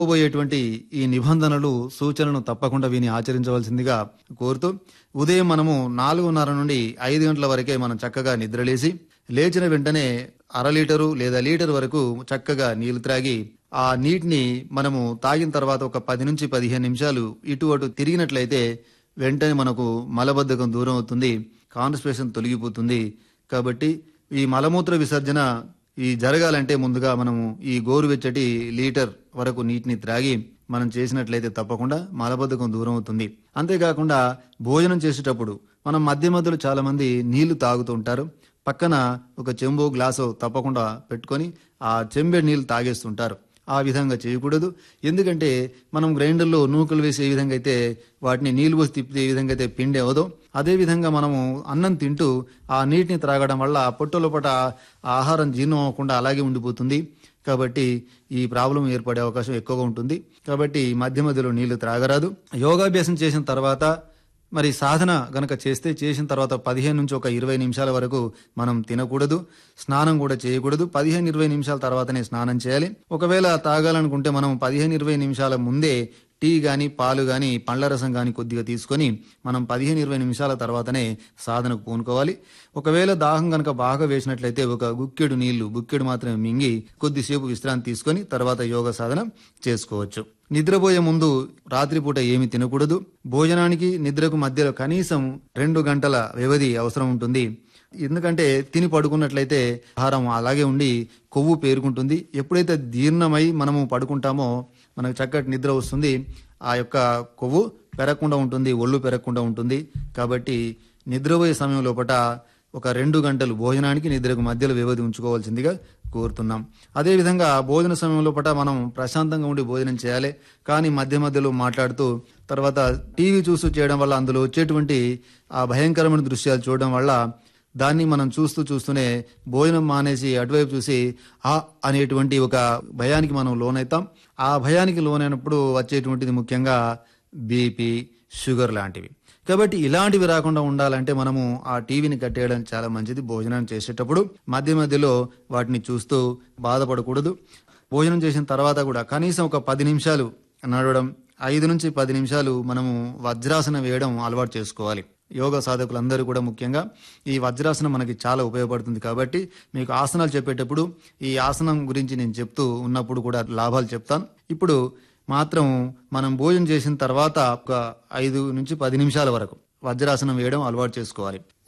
పోయేటువంటి ఈ నిబంధనలు సూచనలను తప్పకుండా విని ఆచరించవలసిందిగా కోరుతూ ఉదయం మనము నాలుగున్నర నుండి ఐదు గంటల వరకే మనం చక్కగా నిద్రలేసి లేచిన వెంటనే అర లీటరు లేదా లీటర్ వరకు చక్కగా నీళ్లు త్రాగి ఆ నీటిని మనము తాగిన తర్వాత ఒక పది నుంచి పదిహేను నిమిషాలు ఇటు అటు తిరిగినట్లయితే వెంటనే మనకు మలబద్ధకం దూరం అవుతుంది కాన్స్టిపేషన్ తొలగిపోతుంది కాబట్టి ఈ మలమూత్ర విసర్జన ఈ జరగాలంటే ముందుగా మనము ఈ గోరువెచ్చటి లీటర్ వరకు నీటిని త్రాగి మనం చేసినట్లయితే తప్పకుండా మలబద్ధకం దూరం అవుతుంది అంతేకాకుండా భోజనం చేసేటప్పుడు మనం మధ్య మధ్యలో చాలా మంది నీళ్లు తాగుతూ ఉంటారు పక్కన ఒక చెంబు గ్లాసు తప్పకుండా పెట్టుకొని ఆ చెంబె నీళ్లు తాగేస్తుంటారు ఆ విధంగా చేయకూడదు ఎందుకంటే మనం గ్రైండర్లో నూకలు వేసి ఏ విధంగా అయితే వాటిని నీళ్లు పోసి తిప్పితే ఏ విధంగా అయితే పిండి అవదో అదే విధంగా మనము అన్నం తింటూ ఆ నీటిని త్రాగడం వల్ల పొట్ట లోపల ఆ ఆహారం జీర్ణం అవ్వకుండా అలాగే ఉండిపోతుంది కాబట్టి ఈ ప్రాబ్లం ఏర్పడే అవకాశం ఎక్కువగా ఉంటుంది కాబట్టి మధ్య మధ్యలో నీళ్లు త్రాగరాదు యోగాభ్యాసం చేసిన తర్వాత మరి సాధన గనక చేస్తే చేసిన తర్వాత పదిహేను నుంచి ఒక ఇరవై నిమిషాల వరకు మనం తినకూడదు స్నానం కూడా చేయకూడదు పదిహేను ఇరవై నిమిషాల తర్వాతనే స్నానం చేయాలి ఒకవేళ తాగాలనుకుంటే మనం పదిహేను ఇరవై నిమిషాల ముందే టీ గాని పాలు గాని పండ్ల రసం గాని కొద్దిగా తీసుకొని మనం పదిహేను ఇరవై నిమిషాల తర్వాతనే సాధనకు పూనుకోవాలి ఒకవేళ దాహం గనక బాగా వేసినట్లయితే ఒక గుక్కెడు నీళ్లు గుక్కెడు మాత్రమే మింగి కొద్దిసేపు విశ్రాంతి తీసుకొని తర్వాత యోగ సాధన చేసుకోవచ్చు నిద్రపోయే ముందు రాత్రిపూట ఏమి తినకూడదు భోజనానికి నిద్రకు మధ్యలో కనీసం రెండు గంటల వ్యవధి అవసరం ఉంటుంది ఎందుకంటే తిని పడుకున్నట్లయితే ఆహారం అలాగే ఉండి కొవ్వు పేరుకుంటుంది ఎప్పుడైతే జీర్ణమై మనము పడుకుంటామో మనకు చక్కటి నిద్ర వస్తుంది ఆ యొక్క కొవ్వు పెరగకుండా ఉంటుంది ఒళ్ళు పెరగకుండా ఉంటుంది కాబట్టి నిద్రపోయే సమయం లోపట ఒక రెండు గంటలు భోజనానికి నిద్రకు మధ్యలో వ్యవధి ఉంచుకోవాల్సిందిగా కోరుతున్నాం అదేవిధంగా భోజన సమయం లోపట మనం ప్రశాంతంగా ఉండి భోజనం చేయాలి కానీ మధ్య మధ్యలో మాట్లాడుతూ తర్వాత టీవీ చూస్తూ చేయడం వల్ల అందులో వచ్చేటువంటి ఆ భయంకరమైన దృశ్యాలు చూడడం వల్ల దాన్ని మనం చూస్తూ చూస్తూనే భోజనం మానేసి అటువైపు చూసి ఆ అనేటువంటి ఒక భయానికి మనం లోనవుతాం ఆ భయానికి లోనైనప్పుడు వచ్చేటువంటిది ముఖ్యంగా బీపీ షుగర్ లాంటివి కాబట్టి ఇలాంటివి రాకుండా ఉండాలంటే మనము ఆ టీవీని కట్టేయడం చాలా మంచిది భోజనం చేసేటప్పుడు మధ్య మధ్యలో వాటిని చూస్తూ బాధపడకూడదు భోజనం చేసిన తర్వాత కూడా కనీసం ఒక పది నిమిషాలు నడవడం ఐదు నుంచి పది నిమిషాలు మనము వజ్రాసనం వేయడం అలవాటు చేసుకోవాలి యోగా సాధకులందరూ కూడా ముఖ్యంగా ఈ వజ్రాసనం మనకి చాలా ఉపయోగపడుతుంది కాబట్టి మీకు ఆసనాలు చెప్పేటప్పుడు ఈ ఆసనం గురించి నేను చెప్తూ ఉన్నప్పుడు కూడా లాభాలు చెప్తాను ఇప్పుడు మాత్రం మనం భోజనం చేసిన తర్వాత ఒక ఐదు నుంచి పది నిమిషాల వరకు వజ్రాసనం వేయడం అలవాటు చేసుకోవాలి